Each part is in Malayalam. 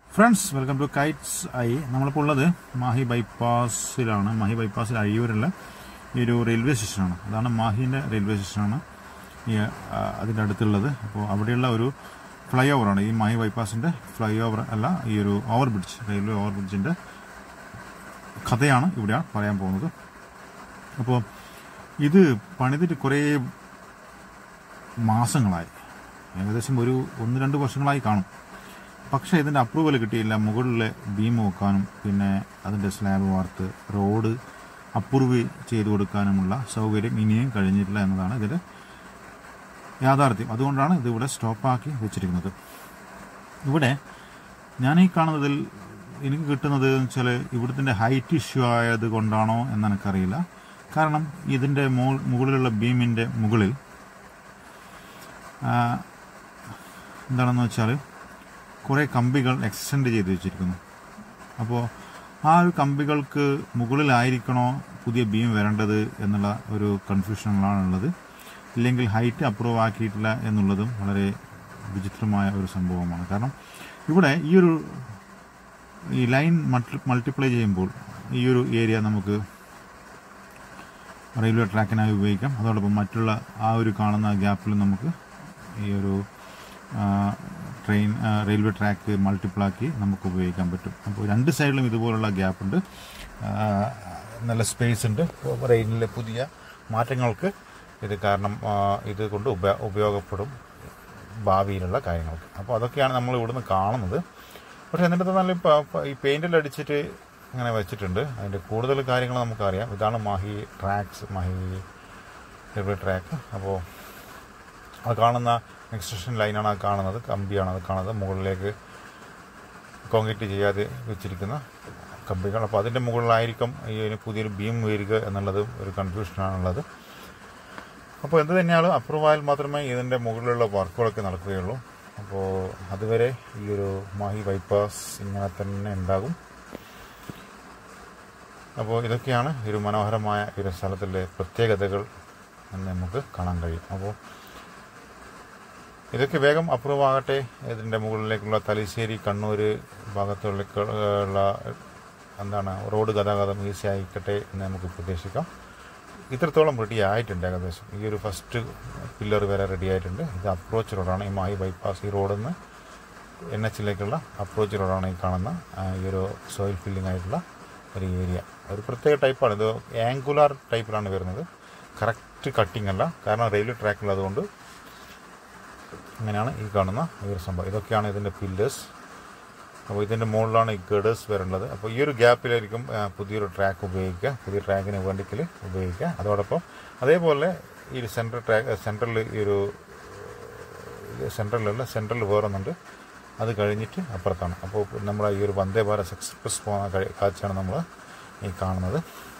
Friends welcome to Kites Eye നമ്മളിപ്പോൾ ഉള്ളത് മാഹി ബൈപ്പാസിലാണ് മാഹി ബൈപ്പാസിൽ അഴിയൂരുള്ള ഈ ഒരു റെയിൽവേ സ്റ്റേഷനാണ് അതാണ് മാഹിൻ്റെ റെയിൽവേ സ്റ്റേഷനാണ് ഈ ആ, അതിൻ്റെ അടുത്തുള്ളത് അപ്പോൾ അവിടെയുള്ള ഒരു ഫ്ലൈ ഓവറാണ് ഈ മാഹി ബൈപ്പാസിൻ്റെ ഫ്ലൈ ഓവർ അല്ല ഈ ഒരു ഓവർ ബ്രിഡ്ജ് റെയിൽവേ ഓവർ ബ്രിഡ്ജിൻ്റെ കഥയാണ് ഇവിടെ പറയാൻ പോകുന്നത് അപ്പോൾ ഇത് പണിതിട്ട് കുറേ മാസങ്ങളായി ഏകദേശം ഒരു ഒന്ന് രണ്ട് വർഷങ്ങളായി കാണും പക്ഷേ ഇതിൻ്റെ അപ്രൂവൽ കിട്ടിയില്ല മുകളിലെ ബീം വെക്കാനും പിന്നെ അതിൻ്റെ സ്ലാബ് വാർത്ത് റോഡ് അപ്രൂവ് ചെയ്തു കൊടുക്കാനുമുള്ള സൗകര്യം ഇനിയും കഴിഞ്ഞിട്ടില്ല എന്നതാണ് ഇതിൻ്റെ യാഥാർത്ഥ്യം അതുകൊണ്ടാണ് ഇത് ഇവിടെ സ്റ്റോപ്പാക്കി വെച്ചിരിക്കുന്നത് ഇവിടെ ഞാൻ ഈ കാണുന്നതിൽ എനിക്ക് കിട്ടുന്നത് എന്ന് വെച്ചാൽ ഇവിടുത്തെ ഹൈറ്റ് ഇഷ്യൂ ആയത് കൊണ്ടാണോ എന്ന് എനിക്കറിയില്ല കാരണം ഇതിൻ്റെ മോ- മുകളിലുള്ള ബീമിൻ്റെ മുകളിൽ ആ, എന്താണെന്ന് വെച്ചാൽ കുറേ കമ്പികൾ എക്സ്റ്റെൻഡ് ചെയ്ത് വെച്ചിരിക്കുന്നു അപ്പോൾ ആ ഒരു കമ്പികൾക്ക് മുകളിലായിരിക്കണോ പുതിയ ബീം വരേണ്ടത് എന്നുള്ള ഒരു കൺഫ്യൂഷനുകളാണുള്ളത് ഇല്ലെങ്കിൽ ഹൈറ്റ് അപ്രൂവ് ആക്കിയിട്ടില്ല എന്നുള്ളതും വളരെ വിചിത്രമായ ഒരു സംഭവമാണ് കാരണം ഇവിടെ ഈ ഒരു ഈ ലൈൻ മൾട്ടി മൾട്ടിപ്ലൈ ചെയ്യുമ്പോൾ ഈ ഒരു ഏരിയ നമുക്ക് റെയിൽവേ ട്രാക്കിനായി ഉപയോഗിക്കാം അതോടൊപ്പം മറ്റുള്ള ആ ഒരു കാണുന്ന ഗ്യാപ്പിൽ നമുക്ക് ഈ ഒരു ആ, ട്രെയിൻ ആ, റെയിൽവേ ട്രാക്ക് മൾട്ടിപ്പിളാക്കി നമുക്ക് ഉപയോഗിക്കാൻ പറ്റും അപ്പോൾ രണ്ട് സൈഡിലും ഇതുപോലുള്ള ഗ്യാപ്പ് ഉണ്ട് ആ, നല്ല സ്പേസ് ഉണ്ട് റെയിലിലെ പുതിയ മാറ്റങ്ങൾക്ക് ഇത് കാരണം ആ, ഇത് കൊണ്ട് ഉപ ഉപയോഗപ്പെടും ഭാവിയിലുള്ള കാര്യങ്ങൾക്ക് അപ്പോൾ അതൊക്കെയാണ് നമ്മൾ ഇവിടുന്ന് കാണുന്നത് പക്ഷേ എന്നിട്ട് നല്ല പ- പ- ഈ പെയിൻറ്റിൽ അടിച്ചിട്ട് ഇങ്ങനെ വെച്ചിട്ടുണ്ട് അതിൻ്റെ കൂടുതൽ കാര്യങ്ങൾ നമുക്കറിയാം ഇതാണ് Mahe tracks Mahe railway track അപ്പോൾ അത് കാണുന്ന എക്സ്റ്റൻഷൻ ലൈനാണ് അത് കാണുന്നത് കമ്പിയാണ് അത് കാണുന്നത് മുകളിലേക്ക് കോൺക്രീറ്റ് ചെയ്യാതെ വെച്ചിരിക്കുന്ന കമ്പികൾ അപ്പോൾ അതിൻ്റെ മുകളിലായിരിക്കും ഈ ഒരു പുതിയൊരു ബീം വരിക എന്നുള്ളത് ഒരു കൺഫ്യൂഷനാണുള്ളത് അപ്പോൾ എന്ത് തന്നെയാലും അപ്രൂവ് ആയാൽ മാത്രമേ ഇതിൻ്റെ മുകളിലുള്ള വർക്കുകളൊക്കെ നടക്കുകയുള്ളൂ അപ്പോൾ അതുവരെ ഈ ഒരു മാഹി ബൈപ്പാസ് ഇങ്ങനെ തന്നെ ഉണ്ടാകും അപ്പോൾ ഇതൊക്കെയാണ് ഈ ഒരു മനോഹരമായ ഈ ഒരു സ്ഥലത്തിലെ പ്രത്യേകതകൾ എന്ന് നമുക്ക് കാണാൻ കഴിയും അപ്പോൾ ഇതൊക്കെ വേഗം അപ്രൂവ് ആകട്ടെ ഇതിൻ്റെ മുകളിലേക്കുള്ള തലശ്ശേരി കണ്ണൂർ ഭാഗത്തുള്ള എന്താണ് റോഡ് ഗതാഗതം ഈസി ആയിക്കട്ടെ എന്ന് നമുക്ക് പ്രതീക്ഷിക്കാം ഇത്രത്തോളം റെഡി ആയിട്ടുണ്ട് ഏകദേശം ഈ ഒരു ഫസ്റ്റ് പില്ലർ വരെ റെഡി ആയിട്ടുണ്ട് ഇത് അപ്രോച്ച് റോഡാണ് ഈ മായി ബൈപ്പാസ് ഈ റോഡിൽ നിന്ന് എൻ എച്ചിലേക്കുള്ള അപ്രോച്ച് റോഡാണ് ഈ കാണുന്ന ആ, ഈ ഒരു സോയിൽ ഫില്ലിംഗ് ആയിട്ടുള്ള ഒരു ഏരിയ ഒരു പ്രത്യേക ടൈപ്പാണ് ഇത് ആംഗുലാർ ടൈപ്പിലാണ് വരുന്നത് കറക്റ്റ് കട്ടിംഗ് അല്ല കാരണം റെയിൽവേ ട്രാക്കിലുള്ളതുകൊണ്ട് അങ്ങനെയാണ് ഈ കാണുന്ന ഈ ഒരു സംഭവം ഇതൊക്കെയാണ് ഇതിൻ്റെ പില്ലേഴ്സ് അപ്പോൾ ഇതിൻ്റെ മുകളിലാണ് ഈ ഗഡേഴ്സ് വരേണ്ടത് അപ്പോൾ ഈ ഒരു ഗ്യാപ്പിലായിരിക്കും ആ, പുതിയൊരു ട്രാക്ക് ഉപയോഗിക്കുക പുതിയ ട്രാക്കിന് വേണ്ടിക്കൽ ഉപയോഗിക്കുക അതോടൊപ്പം അതേപോലെ ഈ സെൻട്രൽ ട്രാക്ക് സെൻട്രലിൽ ഈ ഒരു സെൻട്രലിലുള്ള സെൻട്രലിൽ വേറൊന്നുണ്ട് അത് കഴിഞ്ഞിട്ട് അപ്പുറത്താണ് അപ്പോൾ നമ്മുടെ ഈ ഒരു വന്ദേ ഭാരത് എക്സ്പ്രസ് പോകുന്ന കഴി- കാഴ്ചയാണ് നമ്മൾ ഈ കാണുന്നത്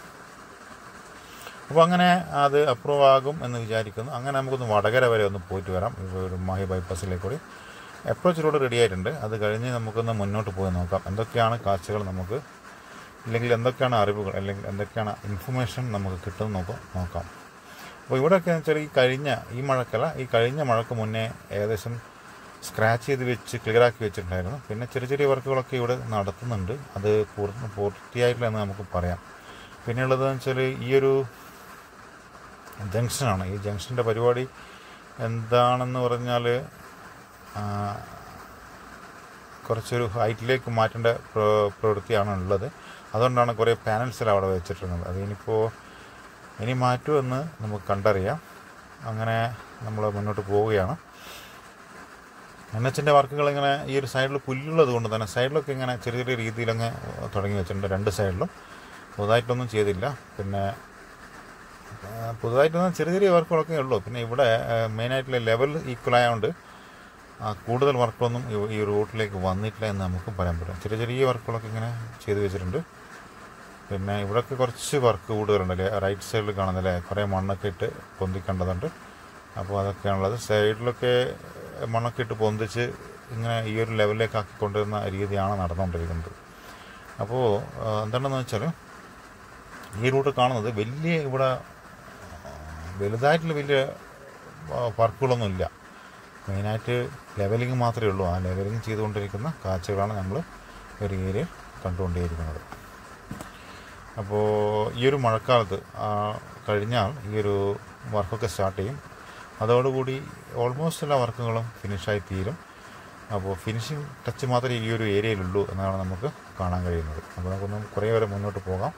അപ്പോൾ അങ്ങനെ അത് അപ്രൂവ് ആകും എന്ന് വിചാരിക്കുന്നു അങ്ങനെ നമുക്കൊന്ന് വടകര വരെ ഒന്ന് പോയിട്ട് വരാം ഈ ഒരു മാഹി ബൈപ്പാസിലേക്ക് കൂടി അപ്രോച്ച് റോഡ് റെഡി ആയിട്ടുണ്ട് അത് കഴിഞ്ഞ് നമുക്കൊന്ന് മുന്നോട്ട് പോയി നോക്കാം എന്തൊക്കെയാണ് കാഴ്ചകൾ നമുക്ക് ഇല്ലെങ്കിൽ എന്തൊക്കെയാണ് അറിവുകൾ അല്ലെങ്കിൽ എന്തൊക്കെയാണ് ഇൻഫർമേഷൻ നമുക്ക് കിട്ടുമെന്ന് നോക്കാം നോക്കാം അപ്പോൾ ഇവിടെയൊക്കെ എന്ന് വെച്ചാൽ ഈ കഴിഞ്ഞ ഈ മഴക്കല്ല ഈ കഴിഞ്ഞ മഴക്ക് മുന്നേ ഏകദേശം സ്ക്രാച്ച് ചെയ്ത് വെച്ച് ക്ലിയർ ആക്കി വെച്ചിട്ടുണ്ടായിരുന്നു പിന്നെ ചെറിയ ചെറിയ വർക്കുകളൊക്കെ ഇവിടെ നടത്തുന്നുണ്ട് അത് പൂർണ്ണ പൂർത്തിയായിട്ടില്ല എന്ന് നമുക്ക് പറയാം പിന്നെയുള്ളതെന്ന് വെച്ചാൽ ഈ ഒരു ജംഗ്ഷനാണ് ഈ ജംഗ്ഷൻ്റെ പരിപാടി എന്താണെന്ന് പറഞ്ഞാൽ ആ, കുറച്ചൊരു ഹൈറ്റിലേക്ക് മാറ്റേണ്ട പ്ര- പ്രവൃത്തിയാണ് ഉള്ളത് അതുകൊണ്ടാണ് കുറേ പാനൽസിൽ അവിടെ വെച്ചിട്ടുള്ളത് അതിനിപ്പോൾ ഇനി മാറ്റുമെന്ന് നമുക്ക് കണ്ടറിയാം അങ്ങനെ നമ്മൾ മുന്നോട്ട് പോവുകയാണ് എൻ എച്ചിൻ്റെ വർക്കുകൾ ഇങ്ങനെ ഈ ഒരു സൈഡിൽ പുല്ലുള്ളത് കൊണ്ട് തന്നെ സൈഡിലൊക്കെ ഇങ്ങനെ ചെറിയ ചെറിയ രീതിയിലങ്ങ് തുടങ്ങി വെച്ചിട്ടുണ്ട് രണ്ട് സൈഡിലും പുതുതായിട്ടൊന്നും ചെയ്തില്ല പിന്നെ ആ, പുതുതായിട്ടൊന്നും ചെറിയ ചെറിയ വർക്കുകളൊക്കെ ഉള്ളൂ പിന്നെ ഇവിടെ മെയിനായിട്ടുള്ള ലെവൽ ഈക്വൽ ആയതുകൊണ്ട് ആ, കൂടുതൽ വർക്കുകളൊന്നും ഈ- ഈ റൂട്ടിലേക്ക് വന്നിട്ടില്ല എന്ന് നമുക്ക് പറയാൻ പറ്റും ചെറിയ ചെറിയ വർക്കുകളൊക്കെ ഇങ്ങനെ ചെയ്തു വെച്ചിട്ടുണ്ട് പിന്നെ ഇവിടെയൊക്കെ കുറച്ച് വർക്ക് കൂടുതലുണ്ട് അല്ലേ റൈറ്റ് സൈഡിൽ കാണുന്നില്ലേ കുറേ മണ്ണൊക്കെ ഇട്ട് പൊന്തിക്കേണ്ടതുണ്ട് അപ്പോൾ അതൊക്കെയാണുള്ളത് സൈഡിലൊക്കെ മണ്ണൊക്കെ ഇട്ട് പൊന്തിച്ച് ഇങ്ങനെ ഈ ഒരു ലെവലിലേക്ക് ആക്കി കൊണ്ടുവരുന്ന രീതിയാണ് നടന്നുകൊണ്ടിരിക്കുന്നത് അപ്പോൾ ആ, എന്താണെന്ന് വെച്ചാൽ ഈ റൂട്ട് കാണുന്നത് വലിയ ഇവിടെ ആ, വലുതായിട്ടുള്ള വലിയ ആ, വർക്കുകളൊന്നും ഇല്ല മെയിനായിട്ട് ലെവലിംഗ് മാത്രമേ ഉള്ളൂ ആ ലെവലിംഗ് ചെയ്തുകൊണ്ടിരിക്കുന്ന കാഴ്ചകളാണ് നമ്മൾ ഒരു ഏരിയ കണ്ടുകൊണ്ടേയിരിക്കുന്നത് അപ്പോൾ ഈ ഒരു മഴക്കാലത്ത് ആ, കഴിഞ്ഞാൽ ഈ ഒരു വർക്കൊക്കെ സ്റ്റാർട്ട് ചെയ്യും അതോടുകൂടി ഓൾമോസ്റ്റ് എല്ലാ വർക്കുകളും ഫിനിഷായി തീരും അപ്പോൾ ഫിനിഷിങ് ടച്ച് മാത്രമേ ഈ ഒരു ഏരിയയിലുള്ളൂ എന്നാണ് നമുക്ക് കാണാൻ കഴിയുന്നത് അപ്പോൾ നമുക്കൊന്ന് കുറേ വരെ മുന്നോട്ട് പോകാം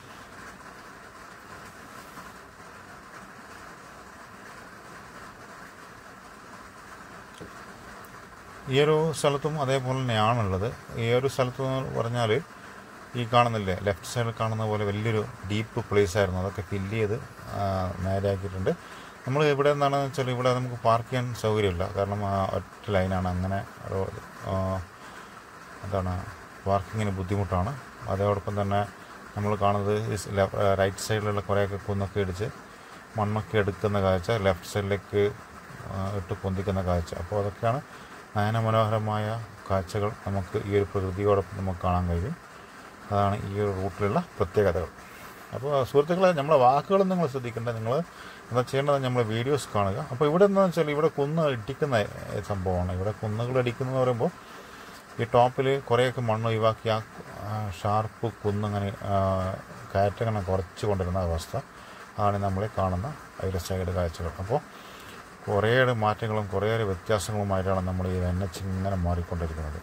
ഈ ഒരു സ്ഥലത്തും അതേപോലെ തന്നെയാണുള്ളത് ഈ ഒരു സ്ഥലത്ത് എന്ന് പറഞ്ഞാൽ ഈ കാണുന്നില്ലേ ലെഫ്റ്റ് സൈഡിൽ കാണുന്ന പോലെ വലിയൊരു ഡീപ്പ് പ്ലേസ് ആയിരുന്നു അതൊക്കെ ഫില്ല് ചെയ്ത് ആ, നേരെയാക്കിയിട്ടുണ്ട് നമ്മൾ ഇവിടെ എന്താണെന്ന് വെച്ചാൽ ഇവിടെ നമുക്ക് പാർക്ക് ചെയ്യാൻ സൗകര്യമില്ല കാരണം ആ ഒറ്റ ലൈനാണ് അങ്ങനെ ഒരു, ആ, എന്താണ് പാർക്കിങ്ങിന് ബുദ്ധിമുട്ടാണ് അതോടൊപ്പം തന്നെ നമ്മൾ കാണുന്നത് ഈ സ് ലെ- റൈറ്റ് സൈഡിലുള്ള കുറേയൊക്കെ കുന്നൊക്കെ ഇടിച്ച് മണ്ണൊക്കെ എടുക്കുന്ന കാഴ്ച ലെഫ്റ്റ് സൈഡിലേക്ക് ആ, ഇട്ട് പൊന്തിക്കുന്ന കാഴ്ച അപ്പോൾ അതൊക്കെയാണ് നയനമനോഹരമായ കാഴ്ചകൾ നമുക്ക് ഈ ഒരു പ്രകൃതിയോടൊപ്പം നമുക്ക് കാണാൻ കഴിയും അതാണ് ഈ ഒരു റൂട്ടിലുള്ള പ്രത്യേകതകൾ അപ്പോൾ സുഹൃത്തുക്കളെ നമ്മളെ വാക്കുകളൊന്നും നിങ്ങൾ ശ്രദ്ധിക്കേണ്ട നിങ്ങൾ എന്താ ചെയ്യേണ്ടത് നമ്മൾ വീഡിയോസ് കാണുക അപ്പോൾ ഇവിടെ എന്താണെന്ന് വെച്ചാൽ ഇവിടെ കുന്ന് ഇടിക്കുന്ന ഏഹ്, സംഭവമാണ് ഇവിടെ കുന്നുകൾ ഇടിക്കുന്നത് പറയുമ്പോൾ ഈ ടോപ്പിൽ കുറേയൊക്കെ മണ്ണ് ഒഴിവാക്കി ആ ആ, ഷാർപ്പ് കുന്നിങ്ങനെ ആ, കയറ്റങ്ങനെ കുറച്ച് കൊണ്ടിരുന്ന അവസ്ഥ ആണ് നമ്മൾ കാണുന്ന അതിൻ്റെ സൈഡ് കാഴ്ചകൾ അപ്പോൾ കുറേയേറെ മാറ്റങ്ങളും കുറേയേറെ വ്യത്യാസങ്ങളുമായിട്ടാണ് നമ്മൾ ഈ എൻ എച്ച് ഇങ്ങനെ മാറിക്കൊണ്ടിരിക്കുന്നത്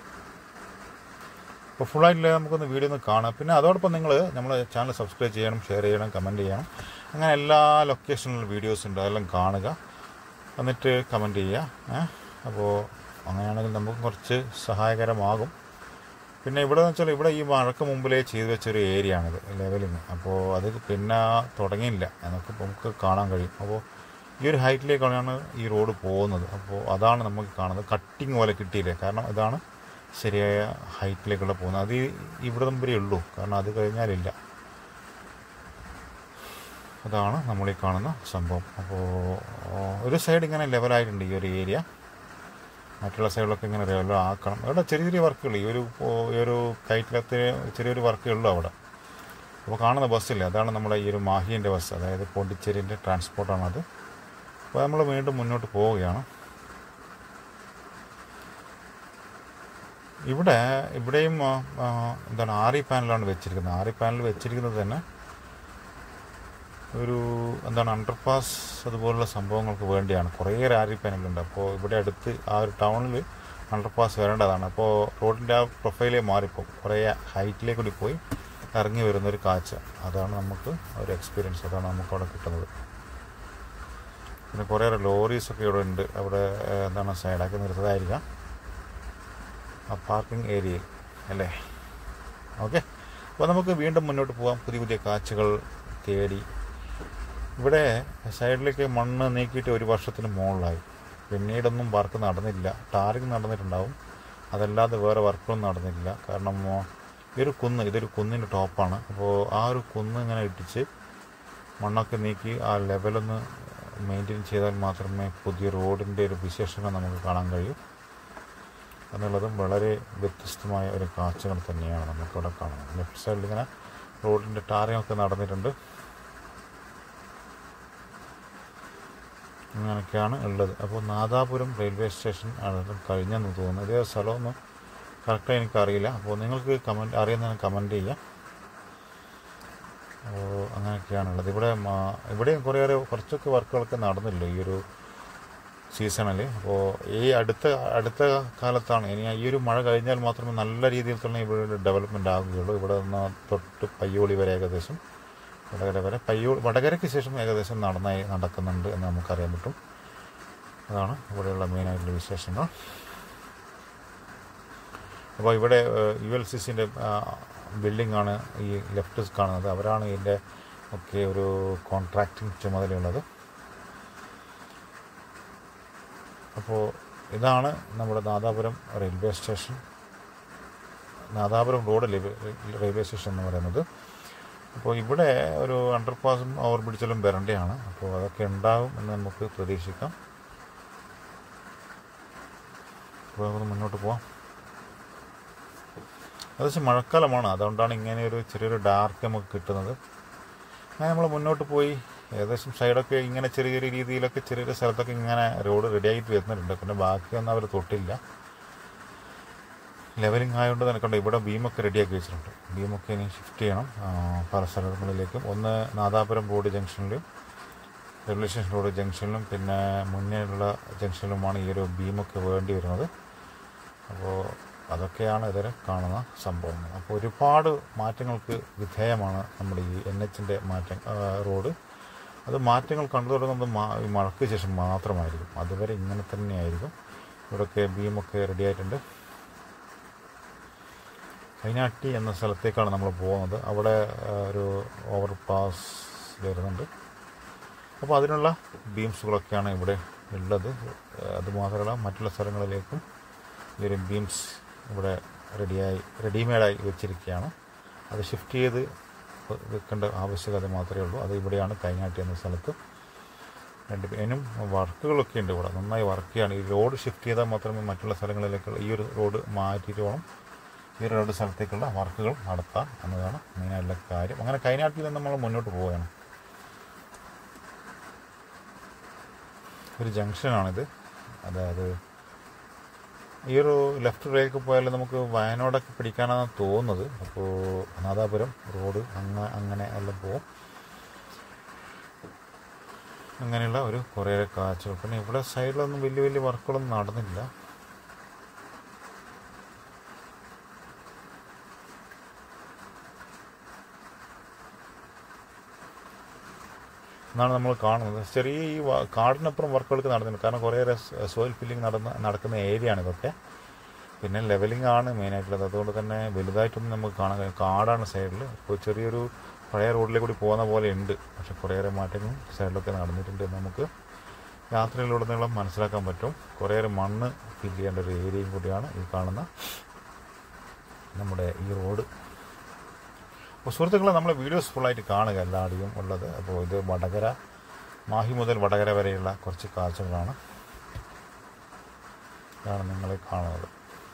അപ്പോൾ ഫുള്ളായിട്ടില്ല നമുക്കൊന്ന് വീഡിയോ ഒന്ന് കാണാം പിന്നെ അതോടൊപ്പം നിങ്ങൾ നമ്മുടെ ചാനൽ സബ്സ്ക്രൈബ് ചെയ്യണം ഷെയർ ചെയ്യണം കമൻറ്റ് ചെയ്യണം അങ്ങനെ എല്ലാ ലൊക്കേഷനിലും വീഡിയോസ് ഉണ്ട് അതെല്ലാം കാണുക എന്നിട്ട് കമൻറ്റ് ചെയ്യുക ഏ? അപ്പോൾ അങ്ങനെയാണെങ്കിൽ നമുക്ക് കുറച്ച് സഹായകരമാകും പിന്നെ ഇവിടെ എന്ന് വെച്ചാൽ ഇവിടെ ഈ മഴക്ക് മുമ്പിലേ ചെയ്തു വെച്ചൊരു ഏരിയ ആണിത് ലെവലിങ് അപ്പോൾ അത് പിന്നെ തുടങ്ങിയില്ല എന്നൊക്കെ നമുക്ക് കാണാൻ കഴിയും അപ്പോൾ ഈ ഒരു ഹൈറ്റിലേക്കാണ് ഈ റോഡ് പോകുന്നത് അപ്പോൾ അതാണ് നമുക്ക് കാണുന്നത് കട്ടിങ് പോലെ കിട്ടിയില്ലേ കാരണം ഇതാണ് ശരിയായ ഹൈറ്റിലേക്കുള്ള പോകുന്നത് അത് ഈ- ഇവിടെ വരെ ഉള്ളൂ കാരണം അത് കഴിഞ്ഞാലില്ല അതാണ് നമ്മൾ ഈ കാണുന്ന സംഭവം അപ്പോൾ ഒരു സൈഡ് ഇങ്ങനെ ലെവലായിട്ടുണ്ട് ഈ ഒരു ഏരിയ മറ്റുള്ള സൈഡിലൊക്കെ ഇങ്ങനെ ലെവൽ ആക്കണം ഇവിടെ ചെറിയ ചെറിയ വർക്കുകൾ ഈ ഒരു ഓ- ഈ ഒരു കയറ്റിലത്തിന് ചെറിയൊരു വർക്കേ ഉള്ളൂ അവിടെ അപ്പോൾ കാണുന്ന ബസ്സില്ലേ അതാണ് നമ്മുടെ ഈ ഒരു മാഹിൻ്റെ ബസ് അതായത് പോണ്ടിച്ചേരിൻ്റെ ട്രാൻസ്പോർട്ടാണത് അപ്പോൾ നമ്മൾ വീണ്ടും മുന്നോട്ട് പോവുകയാണ് ഇവിടെ ഇവിടെയും ആ, ആ, എന്താണ് ആറി പാനലാണ് വെച്ചിരിക്കുന്നത് ആറി പാനൽ വെച്ചിരിക്കുന്നത് തന്നെ ഒരു എന്താണ് അണ്ടർപാസ് അതുപോലുള്ള സംഭവങ്ങൾക്ക് വേണ്ടിയാണ് കുറേയേറെ ആരി പാനലുണ്ട് അപ്പോൾ ഇവിടെ അടുത്ത് ആ ഒരു ടൗണിൽ അണ്ടർപാസ് വരേണ്ടതാണ് അപ്പോൾ റോഡിൻ്റെ ആ പ്രൊഫൈലേ മാറിപ്പോകും കുറേ ഹൈറ്റിലേക്ക് കൂടി പോയി ഇറങ്ങി വരുന്നൊരു കാഴ്ച അതാണ് നമുക്ക് ഒരു എക്സ്പീരിയൻസ് അതാണ് നമുക്ക് അവിടെ കിട്ടുന്നത് പിന്നെ കുറേയേറെ ലോറീസൊക്കെ ഇവിടെ ഉണ്ട് അവിടെ ഏഹ്, എന്താണ് സൈഡാക്കി നിർത്തതായിരിക്കാം ആ പാർക്കിംഗ് ഏരിയയിൽ അല്ലേ ഓക്കെ അപ്പോൾ നമുക്ക് വീണ്ടും മുന്നോട്ട് പോകാം പുതിയ പുതിയ കാഴ്ചകൾ തേടി ഇവിടെ സൈഡിലേക്ക് മണ്ണ് നീക്കിയിട്ട് ഒരു വർഷത്തിന് മുകളിലായി പിന്നീടൊന്നും വർക്ക് നടന്നില്ല ടാറിങ് നടന്നിട്ടുണ്ടാവും അതല്ലാതെ വേറെ വർക്കൊന്നും നടന്നില്ല കാരണം ആ, ഈ ഒരു കുന്ന് ഇതൊരു കുന്നിൻ്റെ ടോപ്പാണ് അപ്പോൾ ആ ഒരു കുന്ന് ഇങ്ങനെ ഇട്ടിച്ച് മണ്ണൊക്കെ നീക്കി ആ ലെവലൊന്ന് മെയിൻറ്റെയിൻ ചെയ്താൽ മാത്രമേ പുതിയ റോഡിൻ്റെ ഒരു വിശേഷങ്ങൾ നമുക്ക് കാണാൻ കഴിയൂ എന്നുള്ളതും വളരെ വ്യത്യസ്തമായ ഒരു കാഴ്ചകൾ തന്നെയാണ് നമുക്കിവിടെ കാണുന്നത് ലെഫ്റ്റ് സൈഡിൽ ഇങ്ങനെ റോഡിൻ്റെ ടാറിംഗ് ഒക്കെ നടന്നിട്ടുണ്ട് അങ്ങനെയൊക്കെയാണ് ഉള്ളത് അപ്പോൾ നാദാപുരം റെയിൽവേ സ്റ്റേഷൻ ആണ് കഴിഞ്ഞെന്ന് തോന്നുന്നു ഇതേ സ്ഥലമൊന്നും കറക്റ്റായി എനിക്കറിയില്ല അപ്പോൾ നിങ്ങൾക്ക് കമൻറ്റ് അറിയുന്നതിന് കമൻറ്റ് ചെയ്യാം അപ്പോൾ അങ്ങനെയൊക്കെയാണുള്ളത് ഇവിടെ മാ- ഇവിടെയും കുറേയേറെ കുറച്ചൊക്കെ വർക്കുകളൊക്കെ നടന്നില്ല ഈ ഒരു സീസണിൽ അപ്പോൾ ഈ അടുത്ത അടുത്ത കാലത്താണ് ഇനി ഈ ഒരു മഴ കഴിഞ്ഞാൽ മാത്രമേ നല്ല രീതിയിൽ തന്നെ ഇവിടെ ഡെവലപ്മെൻ്റ് ആകുകയുള്ളൂ ഇവിടെ നിന്ന് തൊട്ട് പയ്യോളി വരെ ഏകദേശം വടകര വരെ പയ്യോ വടകരയ്ക്ക് ശേഷം ഏകദേശം നടന്നായി നടക്കുന്നുണ്ട് എന്ന് നമുക്കറിയാൻ പറ്റും അതാണ് ഇവിടെയുള്ള മെയിനായിട്ടുള്ള വിശേഷങ്ങൾ അപ്പോൾ ഇവിടെ യു എൽ സി സിൻ്റെ ബിൽഡിംഗ് ആണ് ഈ ലെഫ്റ്റ് കാണുന്നത് അവരാണ് ഇതിൻ്റെ ഒക്കെ ഒരു കോൺട്രാക്റ്റിംഗ് ചുമതലയുള്ളത് അപ്പോൾ ഇതാണ് നമ്മുടെ Nadapuram railway station Nadapuram road ലിവ- റെയിൽവേ സ്റ്റേഷൻ എന്ന് പറയുന്നത് അപ്പോൾ ഇവിടെ ഒരു അണ്ടർപാസും ഓവർ ബ്രിഡ്ജെല്ലാം വരേണ്ടതാണ് അപ്പോൾ അതൊക്കെ ഉണ്ടാകും എന്ന് നമുക്ക് പ്രതീക്ഷിക്കാം അപ്പോൾ നമുക്ക് മുന്നോട്ട് പോവാം അത് വെച്ചാൽ മഴക്കാലമാണ് അതുകൊണ്ടാണ് ഇങ്ങനെ ഒരു ചെറിയൊരു ഡാർക്ക് നമുക്ക് കിട്ടുന്നത് അങ്ങനെ നമ്മൾ മുന്നോട്ട് പോയി ഏകദേശം സൈഡൊക്കെ ഇങ്ങനെ ചെറിയ ചെറിയ രീതിയിലൊക്കെ ചെറിയ ചെറിയ സ്ഥലത്തൊക്കെ ഇങ്ങനെ റോഡ് റെഡി ആയിട്ട് വരുന്നുണ്ട് പിന്നെ ബാക്കിയൊന്നും അവർ തൊട്ടില്ല ലെവലിംഗ് ആയതുകൊണ്ട് തന്നെ കണ്ടോ ഇവിടെ ബീമൊക്കെ റെഡിയാക്കി വെച്ചിട്ടുണ്ട് ബീമൊക്കെ ഇനി ഷിഫ്റ്റ് ചെയ്യണം ആ, പല സ്ഥലങ്ങളിലേക്കും ഒന്ന് നാദാപുരം റോഡ് ജംഗ്ഷനിലും റെയിൽവേ സ്റ്റേഷൻ റോഡ് ജംഗ്ഷനിലും പിന്നെ മുന്നേയുള്ള ജംഗ്ഷനിലുമാണ് ഈ ഒരു ബീമൊക്കെ വേണ്ടി വരുന്നത് അപ്പോൾ അതൊക്കെയാണ് ഇതിൽ കാണുന്ന സംഭവങ്ങൾ അപ്പോൾ ഒരുപാട് മാറ്റങ്ങൾക്ക് വിധേയമാണ് നമ്മുടെ ഈ എൻ എച്ചിൻ്റെ മാറ്റം ആ, റോഡ് അത് മാറ്റങ്ങൾ കണ്ടു തുടങ്ങുന്നത് മാ ഈ മഴയ്ക്ക് ശേഷം മാത്രമായിരിക്കും അതുവരെ ഇങ്ങനെ തന്നെയായിരിക്കും ഇവിടെയൊക്കെ ബീമൊക്കെ റെഡി ആയിട്ടുണ്ട് കൈനാട്ടി എന്ന സ്ഥലത്തേക്കാണ് നമ്മൾ പോകുന്നത് അവിടെ ആ, ഒരു ഓവർ പാസ് വരുന്നുണ്ട് അപ്പോൾ അതിനുള്ള ബീംസുകളൊക്കെയാണ് ഇവിടെ ഉള്ളത് അതുമാത്രമല്ല മറ്റുള്ള സ്ഥലങ്ങളിലേക്കും ഈ ഒരു ബീംസ് ഇവിടെ റെഡിയായി റെഡിമെയ്ഡായി വെച്ചിരിക്കുകയാണ് അത് ഷിഫ്റ്റ് ചെയ്ത് വെ- വെക്കേണ്ട ആവശ്യകത മാത്രമേ ഉള്ളൂ അത് ഇവിടെയാണ് കൈനാട്ടി എന്ന സ്ഥലത്ത് രണ്ട് പേനും വർക്കുകളൊക്കെ ഉണ്ട് ഇവിടെ നന്നായി വർക്ക് ചെയ്യാണ് ഈ റോഡ് ഷിഫ്റ്റ് ചെയ്താൽ മാത്രമേ മറ്റുള്ള സ്ഥലങ്ങളിലേക്കുള്ള ഈ ഒരു റോഡ് മാറ്റിയിട്ട് വേണം ഈ റോഡ് സ്ഥലത്തേക്കുള്ള വർക്കുകൾ നടത്താം എന്നതാണ് മെയിനായിട്ടുള്ള കാര്യം അങ്ങനെ കൈനാട്ടിൽ നിന്ന് നമ്മൾ മുന്നോട്ട് പോവുകയാണ് ഒരു ജംഗ്ഷനാണിത് അതായത് ഈ ഒരു ലെഫ്റ്റ് റേക്ക് പോയാൽ നമുക്ക് വയനാടൊക്കെ പിടിക്കാനാണ് തോന്നുന്നത് അപ്പോൾ നാദാപുരം റോഡ് അങ്ങ അങ്ങനെ എല്ലാം പോവും അങ്ങനെയുള്ള ഒരു കുറേ കാഴ്ചകൾ പിന്നെ ഇവിടെ സൈഡിലൊന്നും വലിയ വലിയ വർക്കുകളൊന്നും നടന്നില്ല എന്നാണ് നമ്മൾ കാണുന്നത് ചെറിയ ഈ വ- കാടിനപ്പുറം വർക്കുകളൊക്കെ നടന്നിട്ടുണ്ട് കാരണം കുറേയേറെ സോയിൽ ഫില്ലിംഗ് നടന്ന നടക്കുന്ന ഏരിയ ആണ് ഇതൊക്കെ പിന്നെ ലെവലിംഗ് ആണ് മെയിനായിട്ടുള്ളത് അതുകൊണ്ട് തന്നെ വലുതായിട്ടൊന്നും നമുക്ക് കാണാൻ കഴിയും കാടാണ് സൈഡിൽ ഇപ്പോൾ ചെറിയൊരു പഴയ റോഡിലേക്ക് കൂടി പോകുന്ന പോലെ ഉണ്ട് പക്ഷെ കുറേയേറെ മാറ്റങ്ങളും സൈഡിലൊക്കെ നടന്നിട്ടുണ്ട് എന്ന് നമുക്ക് യാത്രയിലുടനീളം മനസ്സിലാക്കാൻ പറ്റും കുറേയേറെ മണ്ണ് ഫില്ല് ചെയ്യേണ്ട ഒരു ഏരിയയും കൂടിയാണ് ഈ കാണുന്ന നമ്മുടെ ഈ റോഡ് അപ്പോൾ സുഹൃത്തുക്കളെ നമ്മൾ വീഡിയോസ് ഫുള്ളായിട്ട് കാണുക എല്ലായിടെയും ഉള്ളത് അപ്പോൾ ഇത് വടകര മാഹി മുതൽ വടകര വരെയുള്ള കുറച്ച് കാഴ്ചകളാണ് ഇതാണ് നിങ്ങൾ കാണുന്നത്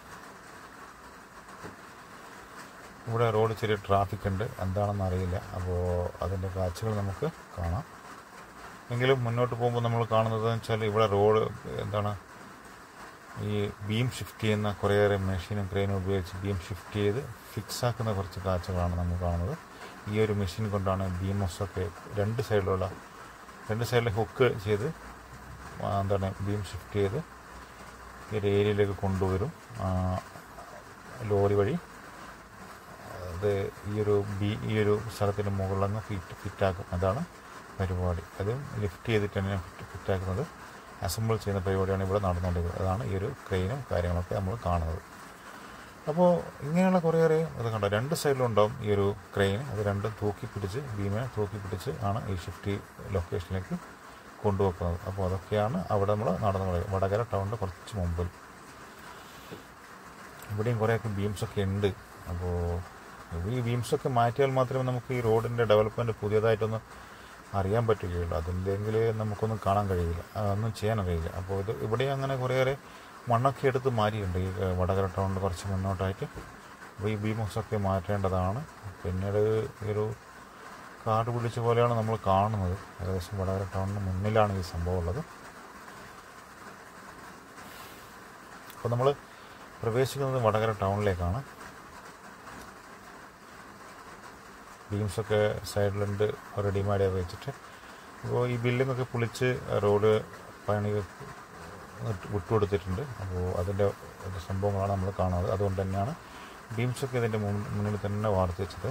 ഇവിടെ റോഡ് ചെറിയ ട്രാഫിക് ഉണ്ട് എന്താണെന്ന് അറിയില്ല അപ്പോൾ അതിൻ്റെ കാഴ്ചകൾ നമുക്ക് കാണാം എങ്കിലും മുന്നോട്ട് പോകുമ്പോൾ നമ്മൾ കാണുന്നത് വെച്ചാൽ ഇവിടെ റോഡ് എന്താണ് ഈ ബീം ഷിഫ്റ്റ് ചെയ്യുന്ന കുറേയേറെ മെഷീനും ക്രെയിനും ഉപയോഗിച്ച് ബീം ഷിഫ്റ്റ് ചെയ്ത് ഫിക്സ് ആക്കുന്ന കുറച്ച് കാഴ്ചകളാണ് നമ്മൾ കാണുന്നത് ഈ ഒരു മെഷീൻ കൊണ്ടാണ് ബീമൊക്കെ രണ്ട് സൈഡിലുള്ള രണ്ട് സൈഡിൽ ഹുക്ക് ചെയ്ത് ആ, എന്താണ് ബീം ഷിഫ്റ്റ് ചെയ്ത് ഈ ഒരു ഏരിയയിലേക്ക് കൊണ്ടുവരും ആ, ലോറി വഴി അത് ഈ ഒരു ബി ഈ ഒരു സ്ഥലത്തിൻ്റെ മുകളിലങ്ങ് ഫിറ്റ് ഫിറ്റാക്കും അതാണ് പരിപാടി അത് ലിഫ്റ്റ് ചെയ്തിട്ട് തന്നെ ഫിറ്റ് ഫിറ്റാക്കുന്നത് അസംബിൾ ചെയ്യുന്ന പരിപാടിയാണ് ഇവിടെ നടന്നുകൊണ്ടിരിക്കുന്നത് അതാണ് ഈ ഒരു ക്രെയിനും കാര്യങ്ങളൊക്കെ നമ്മൾ കാണുന്നത് അപ്പോൾ ഇങ്ങനെയുള്ള കുറേയേറെ ഇത് കണ്ടോ രണ്ട് സൈഡിലും ഉണ്ടാവും ഈ ഒരു ക്രെയിൻ അത് രണ്ടും തൂക്കി പിടിച്ച് ബീമിനെ തൂക്കി പിടിച്ച് ആണ് ഈ ഷിഫ്റ്റ് ലൊക്കേഷനിലേക്ക് കൊണ്ടുവെക്കുന്നത് അപ്പോൾ അതൊക്കെയാണ് അവിടെ നമ്മൾ നടന്നു വടകര ടൗണിൻ്റെ കുറച്ച് മുമ്പിൽ ഇവിടെയും കുറേയൊക്കെ ബീംസൊക്കെ ഉണ്ട് അപ്പോൾ ഈ ബീംസൊക്കെ മാറ്റിയാൽ മാത്രമേ നമുക്ക് ഈ റോഡിൻ്റെ ഡെവലപ്മെൻറ്റ് പുതിയതായിട്ടൊന്ന് അറിയാൻ പറ്റുകയുള്ളൂ അതില്ലെങ്കിൽ നമുക്കൊന്നും കാണാൻ കഴിയില്ല ആ, ഒന്നും ചെയ്യാൻ കഴിയില്ല അപ്പോൾ ഇത് ഇവിടെ അങ്ങനെ കുറേയേറെ മണ്ണൊക്കെ എടുത്ത് മാറ്റിയിട്ടുണ്ട് ഈ ഏഹ്, വടകര ടൗണിൽ കുറച്ച് മുന്നോട്ടായിട്ട് അപ്പോൾ ഈ ബീംസൊക്കെ മാറ്റേണ്ടതാണ് പിന്നീട് ഈ ഒരു കാട് പിടിച്ച പോലെയാണ് നമ്മൾ കാണുന്നത് ഏകദേശം വടകര ടൗണിന് മുന്നിലാണ് ഈ സംഭവം ഉള്ളത് അപ്പോൾ നമ്മൾ പ്രവേശിക്കുന്നത് വടകര ടൗണിലേക്കാണ് ബീംസൊക്കെ സൈഡിലുണ്ട് റെഡിമെയ്ഡ് വെച്ചിട്ട് അപ്പോൾ ഈ ബിൽഡിങ്ങൊക്കെ പൊളിച്ച് റോഡ് പണി വിട്ടുകൊടുത്തിട്ടുണ്ട് അപ്പോൾ അതിൻ്റെ സംഭവങ്ങളാണ് നമ്മൾ കാണുന്നത് അതുകൊണ്ട് തന്നെയാണ് ബീംസൊക്കെ ഇതിൻ്റെ മുൻ- മുന്നിൽ തന്നെ വാർത്ത് വെച്ചത്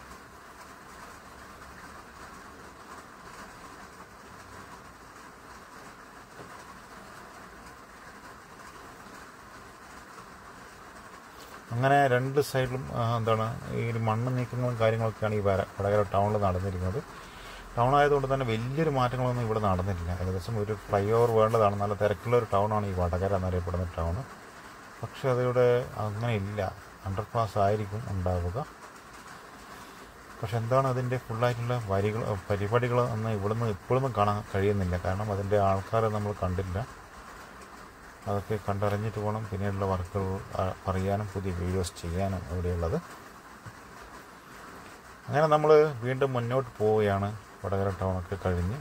അങ്ങനെ രണ്ട് സൈഡിലും ആ, എന്താണ് ഈ ഒരു മണ്ണ് നീക്കങ്ങളും കാര്യങ്ങളൊക്കെയാണ് ഈ വര- വടകര ടൗണിൽ നടന്നിരിക്കുന്നത് ടൗൺ ആയതുകൊണ്ട് തന്നെ വലിയൊരു മാറ്റങ്ങളൊന്നും ഇവിടെ നടന്നിട്ടില്ല ഏകദേശം ഒരു ഫ്ലൈ ഓവർ വേണ്ടതാണ് നല്ല തിരക്കുള്ള ഒരു ടൗണാണ് ഈ വടകര എന്നറിയപ്പെടുന്ന ടൗൺ പക്ഷെ അതിവിടെ അങ്ങനെ ഇല്ല അണ്ടർപാസ് ആയിരിക്കും ഉണ്ടാവുക പക്ഷെ എന്താണ് അതിൻ്റെ ഫുള്ളായിട്ടുള്ള വരികൾ പരിപാടികൾ ഒന്നും ഇവിടുന്ന് ഇപ്പോഴൊന്നും കാണാൻ കഴിയുന്നില്ല കാരണം അതിൻ്റെ ആൾക്കാരെ നമ്മൾ കണ്ടില്ല അതൊക്കെ കണ്ടറിഞ്ഞിട്ട് വേണം പിന്നീടുള്ള വർക്കുകൾ ആ, പറയാനും പുതിയ വീഡിയോസ് ചെയ്യാനും ഇവിടെയുള്ളത് അങ്ങനെ നമ്മൾ വീണ്ടും മുന്നോട്ട് പോവുകയാണ് വടകര ടൗണൊക്കെ കഴിഞ്ഞ്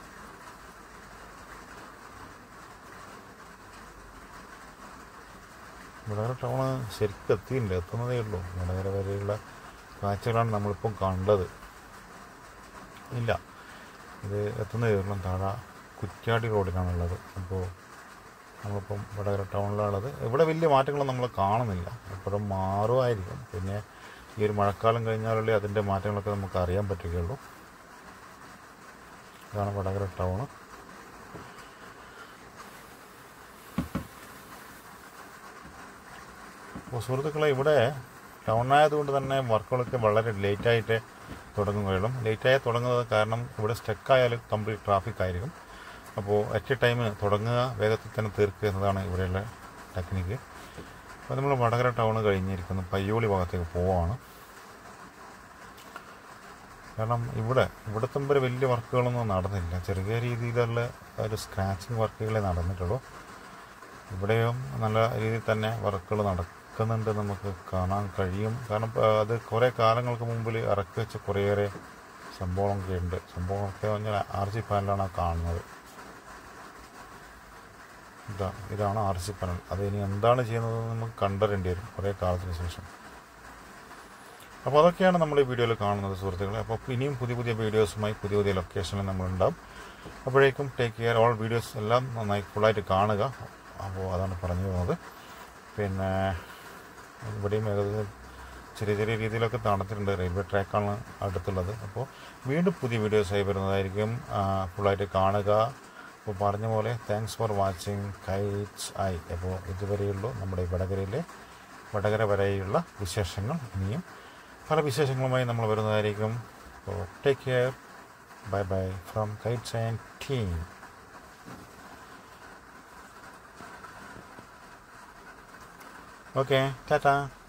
വടകര ടൗണ് ശരിക്കും എത്തിയില്ല എത്തുന്നതേ ഉള്ളൂ വടകര വരെയുള്ള കാഴ്ചകളാണ് നമ്മളിപ്പം കണ്ടത് ഇല്ല ഇത് എത്തുന്നതേ ഉള്ളൂ താഴെ കുറ്റ്യാടി റോഡിലാണുള്ളത് അപ്പോൾ നമ്മളിപ്പം വടകര ടൗണിലാണുള്ളത് ഇവിടെ വലിയ മാറ്റങ്ങളൊന്നും നമ്മൾ കാണുന്നില്ല എപ്പോഴും മാറുമായിരിക്കും പിന്നെ ഈ ഒരു മഴക്കാലം കഴിഞ്ഞാലല്ലേ അതിൻ്റെ മാറ്റങ്ങളൊക്കെ നമുക്ക് അറിയാൻ പറ്റുകയുള്ളൂ ഇതാണ് വടകര ടൗണ് അപ്പോൾ സുഹൃത്തുക്കളെ ഇവിടെ ടൗൺ ആയതുകൊണ്ട് തന്നെ വർക്കുകളൊക്കെ വളരെ ലേറ്റായിട്ട് തുടങ്ങുകയുള്ളൂ ലേറ്റായി തുടങ്ങുന്നത് കാരണം ഇവിടെ സ്റ്റക്കായാൽ കംപ്ലീറ്റ് ട്രാഫിക് ആയിരിക്കും അപ്പോൾ അറ്റ് എ ടൈം തുടങ്ങുക വേഗത്തിൽ തന്നെ തീർക്കുക എന്നതാണ് ഇവിടെയുള്ള ടെക്നിക്ക് അപ്പോൾ നമ്മൾ വടകര ടൗൺ കഴിഞ്ഞിരിക്കുന്നു പയ്യോളി ഭാഗത്തേക്ക് പോവാണ് കാരണം ഇവിടെ ഇവിടുത്തെ വരെ വലിയ വർക്കുകളൊന്നും നടന്നില്ല ചെറിയ രീതിയിലുള്ള ഒരു സ്ക്രാച്ചിങ് വർക്കുകളെ നടന്നിട്ടുള്ളൂ ഇവിടെയും നല്ല രീതിയിൽ തന്നെ വർക്കുകൾ നടക്കുന്നുണ്ട് നമുക്ക് കാണാൻ കഴിയും കാരണം ആ, അത് കുറേ കാലങ്ങൾക്ക് മുമ്പിൽ ഇറക്കി വെച്ച കുറേയേറെ സംഭവങ്ങളൊക്കെ ഉണ്ട് സംഭവങ്ങളൊക്കെ പറഞ്ഞാൽ ആർ സി പാനലാണ് ആ കാണുന്നത് ഇതാ ഇതാണ് ആർ സി പാനൽ അത് ഇനി എന്താണ് ചെയ്യുന്നത് നമുക്ക് കണ്ടറിയേണ്ടി വരും കുറേ കാലത്തിന് ശേഷം അപ്പോൾ അതൊക്കെയാണ് നമ്മൾ ഈ വീഡിയോയിൽ കാണുന്നത് സുഹൃത്തുക്കളെ അപ്പോൾ ഇനിയും പുതിയ പുതിയ വീഡിയോസുമായി പുതിയ പുതിയ ലൊക്കേഷനിൽ നമ്മളുണ്ടാവും അപ്പോഴേക്കും ടേക്ക് കെയർ ഓൾ വീഡിയോസ് എല്ലാം നന്നായി ഫുള്ളായിട്ട് കാണുക അപ്പോൾ അതാണ് പറഞ്ഞു പോകുന്നത് പിന്നെ ഇവിടെയും ഏകദേശം ചെറിയ ചെറിയ രീതിയിലൊക്കെ നടത്തിയിട്ടുണ്ട് റെയിൽവേ ട്രാക്കാണ് അടുത്തുള്ളത് അപ്പോൾ വീണ്ടും പുതിയ വീഡിയോസായി വരുന്നതായിരിക്കും ആ, ഫുള്ളായിട്ട് കാണുക അപ്പോൾ പറഞ്ഞ പോലെ thanks for watching Kites Eye അപ്പോൾ ഇതുവരെയുള്ളൂ നമ്മുടെ ഈ വടകരയിലെ വടകര വരെയുള്ള വിശേഷങ്ങൾ ഇനിയും പല വിശേഷങ്ങളുമായി നമ്മൾ വരുന്നതായിരിക്കും അപ്പോൾ take care bye bye from Kites and team okay Tata